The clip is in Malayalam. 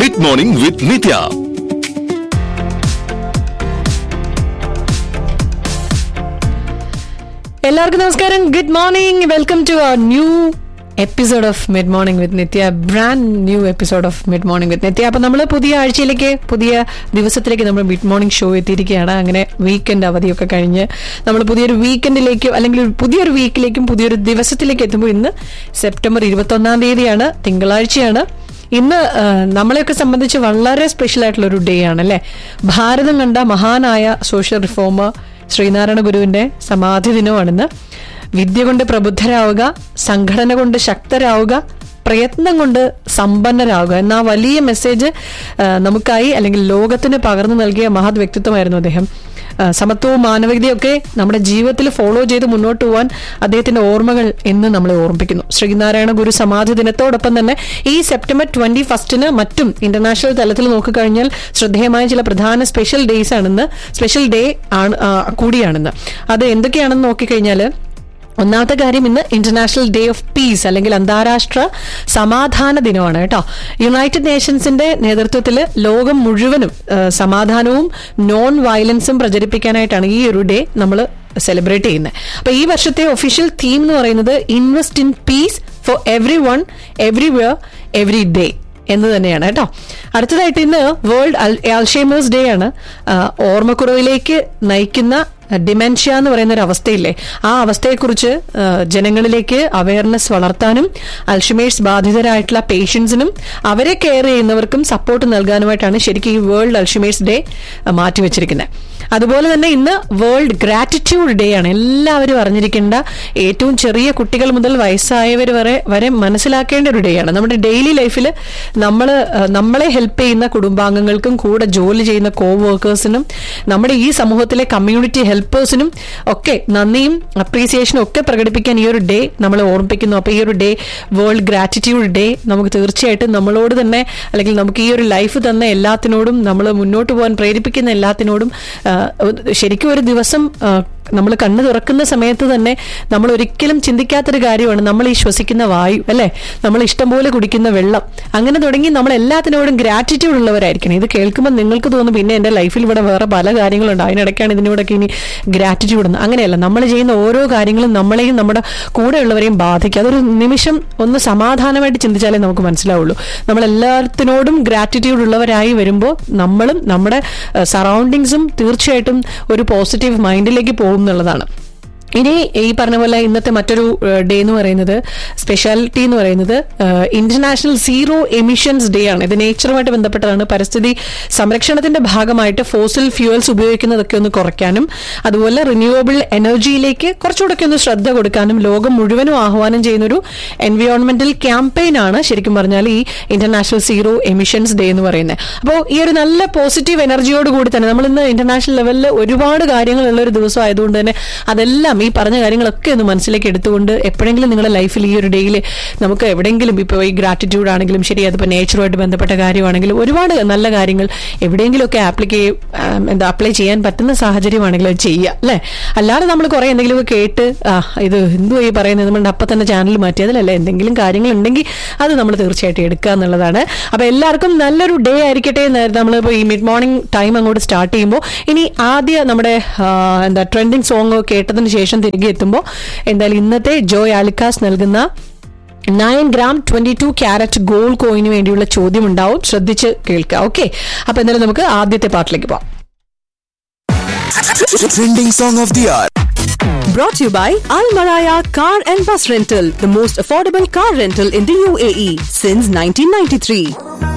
മിഡ് മോർണിംഗ് വിത്ത് നിത്യ എല്ലാവർക്കും നമസ്കാരം good morning welcome to our new episode of mid morning with Nithya brand new episode of mid morning with Nithya അപ്പൊ നമ്മൾ പുതിയ ആഴ്ചയിലേക്ക് പുതിയ ദിവസത്തിലേക്ക് നമ്മൾ മിഡ് മോർണിംഗ് ഷോ എത്തിയിരിക്കുകയാണ് അങ്ങനെ വീക്കെൻഡ് അവധിയൊക്കെ കഴിഞ്ഞ് നമ്മൾ പുതിയൊരു വീക്കെൻഡിലേക്കും അല്ലെങ്കിൽ ഒരു പുതിയൊരു വീക്കിലേക്കും പുതിയൊരു ദിവസത്തിലേക്ക് എത്തുമ്പോൾ ഇന്ന് സെപ്റ്റംബർ ഇരുപത്തൊന്നാം തീയതിയാണ് തിങ്കളാഴ്ചയാണ് ഇന്ന് ആ, നമ്മളെയൊക്കെ സംബന്ധിച്ച് വളരെ സ്പെഷ്യൽ ആയിട്ടുള്ള ഒരു ഡേ ആണ് അല്ലെ ഭാരതം കണ്ട മഹാനായ സോഷ്യൽ റിഫോമർ ശ്രീനാരായണ ഗുരുവിന്റെ സമാധി ദിനമാണിന്ന് വിദ്യ കൊണ്ട് പ്രബുദ്ധരാവുക സംഘടന കൊണ്ട് ശക്തരാവുക പ്രയത്നം കൊണ്ട് സമ്പന്നരാകുക എന്ന ആ വലിയ മെസ്സേജ് ആ, നമുക്കായി അല്ലെങ്കിൽ ലോകത്തിന് പകർന്നു നൽകിയ മഹത് വ്യക്തിത്വമായിരുന്നു അദ്ദേഹം ആ, സമത്വവും മാനവികതയൊക്കെ നമ്മുടെ ജീവിതത്തിൽ ഫോളോ ചെയ്ത് മുന്നോട്ട് പോകാൻ അദ്ദേഹത്തിന്റെ ഓർമ്മകൾ എന്ന് നമ്മളെ ഓർമ്മിപ്പിക്കുന്നു ശ്രീനാരായണ ഗുരു സമാധി ദിനത്തോടൊപ്പം തന്നെ ഈ സെപ്റ്റംബർ ട്വന്റി ഫസ്റ്റിന് മറ്റും ഇന്റർനാഷണൽ തലത്തിൽ നോക്കിക്കഴിഞ്ഞാൽ ശ്രദ്ധേയമായ ചില പ്രധാന സ്പെഷ്യൽ ഡേയ്സ് ആണെന്ന് സ്പെഷ്യൽ ഡേ ആണ് ആ, കൂടിയാണെന്ന് അത് എന്തൊക്കെയാണെന്ന് നോക്കിക്കഴിഞ്ഞാൽ ഒന്നാമത്തെ കാര്യം ഇന്ന് ഇന്റർനാഷണൽ ഡേ ഓഫ് പീസ് അല്ലെങ്കിൽ അന്താരാഷ്ട്ര സമാധാന ദിനമാണ് കേട്ടോ യുണൈറ്റഡ് നേഷൻസിന്റെ നേതൃത്വത്തിൽ ലോകം മുഴുവനും ആ, സമാധാനവും നോൺ വയലൻസും പ്രചരിപ്പിക്കാനായിട്ടാണ് ഈ ഒരു ഡേ നമ്മൾ സെലിബ്രേറ്റ് ചെയ്യുന്നത് അപ്പൊ ഈ വർഷത്തെ ഒഫീഷ്യൽ തീം എന്ന് പറയുന്നത് invest in peace for everyone everywhere every day എന്ന് തന്നെയാണ് കേട്ടോ അടുത്തതായിട്ട് ഇന്ന് വേൾഡ് അൽഷേമേഴ്സ് ഡേ ആണ് ആ, ഓർമ്മക്കുറവിലേക്ക് നയിക്കുന്ന ഡിമെൻഷ്യ എന്ന് പറയുന്ന ഒരു അവസ്ഥയില്ലേ ആ അവസ്ഥയെക്കുറിച്ച് ആ, ജനങ്ങളിലേക്ക് അവയർനെസ് വളർത്താനും അൽഷിമേഴ്സ് ബാധിതരായിട്ടുള്ള പേഷ്യൻസിനും അവരെ കെയർ ചെയ്യുന്നവർക്കും സപ്പോർട്ട് നൽകാനുമായിട്ടാണ് ശരിക്കും ഈ വേൾഡ് അൽഷിമേഴ്സ് ഡേ മാറ്റിവെച്ചിരിക്കുന്നത് അതുപോലെ തന്നെ ഇന്ന് വേൾഡ് ഗ്രാറ്റിറ്റ്യൂഡ് ഡേ ആണ് എല്ലാവരും അറിഞ്ഞിരിക്കേണ്ട ഏറ്റവും ചെറിയ കുട്ടികൾ മുതൽ വയസ്സായവർ വരെ വരെ മനസ്സിലാക്കേണ്ട ഒരു ഡേ ആണ് നമ്മുടെ ഡെയിലി ലൈഫിൽ നമ്മൾ നമ്മളെ ഹെൽപ്പ് ചെയ്യുന്ന കുടുംബാംഗങ്ങൾക്കും കൂടെ ജോലി ചെയ്യുന്ന കോ വർക്കേഴ്സിനും നമ്മുടെ ഈ സമൂഹത്തിലെ കമ്മ്യൂണിറ്റി ഹെൽപ്പേഴ്സിനും ഒക്കെ നന്ദിയും അപ്രീസിയേഷനും ഒക്കെ പ്രകടിപ്പിക്കാൻ ഈ ഒരു ഡേ നമ്മളെ ഓർമ്മിപ്പിക്കുന്നു അപ്പോൾ ഈ ഒരു ഡേ വേൾഡ് ഗ്രാറ്റിറ്റ്യൂഡ് ഡേ നമുക്ക് തീർച്ചയായിട്ടും നമ്മളോട് തന്നെ അല്ലെങ്കിൽ നമുക്ക് ഈ ഒരു ലൈഫ് തന്ന എല്ലാത്തിനോടും നമ്മൾ മുന്നോട്ട് പോകാൻ പ്രേരിപ്പിക്കുന്ന എല്ലാത്തിനോടും ആ, ശരിക്കും ഒരു ദിവസം നമ്മൾ കണ്ണ് തുറക്കുന്ന സമയത്ത് തന്നെ നമ്മൾ ഒരിക്കലും ചിന്തിക്കാത്തൊരു കാര്യമാണ് നമ്മൾ ഈ ശ്വസിക്കുന്ന വായു അല്ലെ നമ്മൾ ഇഷ്ടംപോലെ കുടിക്കുന്ന വെള്ളം അങ്ങനെ തുടങ്ങി നമ്മൾ എല്ലാത്തിനോടും ഗ്രാറ്റിറ്റ്യൂഡ് ഉള്ളവരായിരിക്കണം ഇത് കേൾക്കുമ്പോൾ നിങ്ങൾക്ക് തോന്നും പിന്നെ എൻ്റെ ലൈഫിൽ ഇവിടെ വേറെ പല കാര്യങ്ങളുണ്ട് അതിനിടയ്ക്കാണ് ഇതിനോടൊക്കെ ഇനി ഗ്രാറ്റിറ്റ്യൂഡ് എന്ന് അങ്ങനെയല്ല നമ്മൾ ചെയ്യുന്ന ഓരോ കാര്യങ്ങളും നമ്മളെയും നമ്മുടെ കൂടെയുള്ളവരെയും ബാധിക്കും അതൊരു നിമിഷം ഒന്ന് സമാധാനമായിട്ട് ചിന്തിച്ചാലേ നമുക്ക് മനസ്സിലാവുള്ളൂ നമ്മൾ എല്ലാത്തിനോടും ഗ്രാറ്റിറ്റ്യൂഡ് ഉള്ളവരായി വരുമ്പോൾ നമ്മളും നമ്മുടെ സറൗണ്ടിങ്സും തീർച്ചയായിട്ടും ഒരു പോസിറ്റീവ് മൈൻഡിലേക്ക് പോകും എന്നുള്ളതാണ് ഇനി ഈ പറഞ്ഞ പോലെ ഇന്നത്തെ മറ്റൊരു ഡേ എന്ന് പറയുന്നത് സ്പെഷ്യാലിറ്റി എന്ന് പറയുന്നത് ഇന്റർനാഷണൽ സീറോ എമിഷൻസ് ഡേ ആണ് ഇത് നേച്ചറുമായിട്ട് ബന്ധപ്പെട്ടതാണ് പരിസ്ഥിതി സംരക്ഷണത്തിന്റെ ഭാഗമായിട്ട് ഫോസിൽ ഫ്യൂവൽസ് ഉപയോഗിക്കുന്നതൊക്കെ ഒന്ന് കുറയ്ക്കാനും അതുപോലെ റിന്യൂവബിൾ എനർജിയിലേക്ക് കുറച്ചുകൂടെ ഒന്ന് ശ്രദ്ധ കൊടുക്കാനും ലോകം മുഴുവനും ആഹ്വാനം ചെയ്യുന്ന ഒരു എൻവയോൺമെന്റൽ ക്യാമ്പയിൻ ആണ് ശരിക്കും പറഞ്ഞാൽ ഈ ഇന്റർനാഷണൽ സീറോ എമിഷൻസ് ഡേ എന്ന് പറയുന്നത് അപ്പോൾ ഈ ഒരു നല്ല പോസിറ്റീവ് എനർജിയോട് കൂടി തന്നെ നമ്മൾ ഇന്ന് ഇന്റർനാഷണൽ ലെവലിൽ ഒരുപാട് കാര്യങ്ങളുള്ള ഒരു ദിവസം ആയതുകൊണ്ട് തന്നെ അതെല്ലാം ഈ പറഞ്ഞ കാര്യങ്ങളൊക്കെ ഒന്ന് മനസ്സിലേക്ക് എടുത്തുകൊണ്ട് എപ്പോഴെങ്കിലും നിങ്ങളുടെ ലൈഫിൽ ഈ ഒരു ഡേയിൽ നമുക്ക് എവിടെയെങ്കിലും ഇപ്പോൾ ഈ ഗ്രാറ്റിറ്റ്യൂഡ് ആണെങ്കിലും ശരി അതിപ്പോൾ നേച്ചറുമായിട്ട് ബന്ധപ്പെട്ട കാര്യമാണെങ്കിലും ഒരുപാട് നല്ല കാര്യങ്ങൾ എവിടെയെങ്കിലുമൊക്കെ ആപ്ലിക്കേ എന്താ അപ്ലൈ ചെയ്യാൻ പറ്റുന്ന സാഹചര്യമാണെങ്കിലും അത് ചെയ്യുക അല്ലേ അല്ലാതെ നമ്മൾ കുറെ എന്തെങ്കിലുമൊക്കെ കേട്ട് ആ ഇത് എന്തോ ഈ പറയുന്നത് നമ്മൾ അപ്പം തന്നെ ചാനൽ മാറ്റി അതിലല്ല എന്തെങ്കിലും കാര്യങ്ങൾ ഉണ്ടെങ്കിൽ അത് നമ്മൾ തീർച്ചയായിട്ടും എടുക്കുക എന്നുള്ളതാണ് അപ്പൊ എല്ലാവർക്കും നല്ലൊരു ഡേ ആയിരിക്കട്ടെ നമ്മളിപ്പോൾ ഈ മിഡ് മോർണിംഗ് ടൈം അങ്ങോട്ട് സ്റ്റാർട്ട് ചെയ്യുമ്പോൾ ഇനി ആദ്യ നമ്മുടെ ആ, എന്താ ട്രെൻഡിങ് സോങ് കേട്ടതിന് ശേഷം തിരികെ എത്തുമ്പോൾ എന്തായാലും ഇന്നത്തെ ജോയ് ആലിക്കാസ് നൽകുന്ന nine gram twenty two carat gold കോയിന് വേണ്ടിയുള്ള ചോദ്യം ഉണ്ടാവും ശ്രദ്ധിച്ച് കേൾക്കുക ഓക്കെ അപ്പൊ എന്തായാലും നമുക്ക് ആദ്യത്തെ പാട്ടിലേക്ക് പോവാം trending song of the year Brought to you by Al Maraya Car and Bus Rental, the most affordable car rental in the UAE since 1993.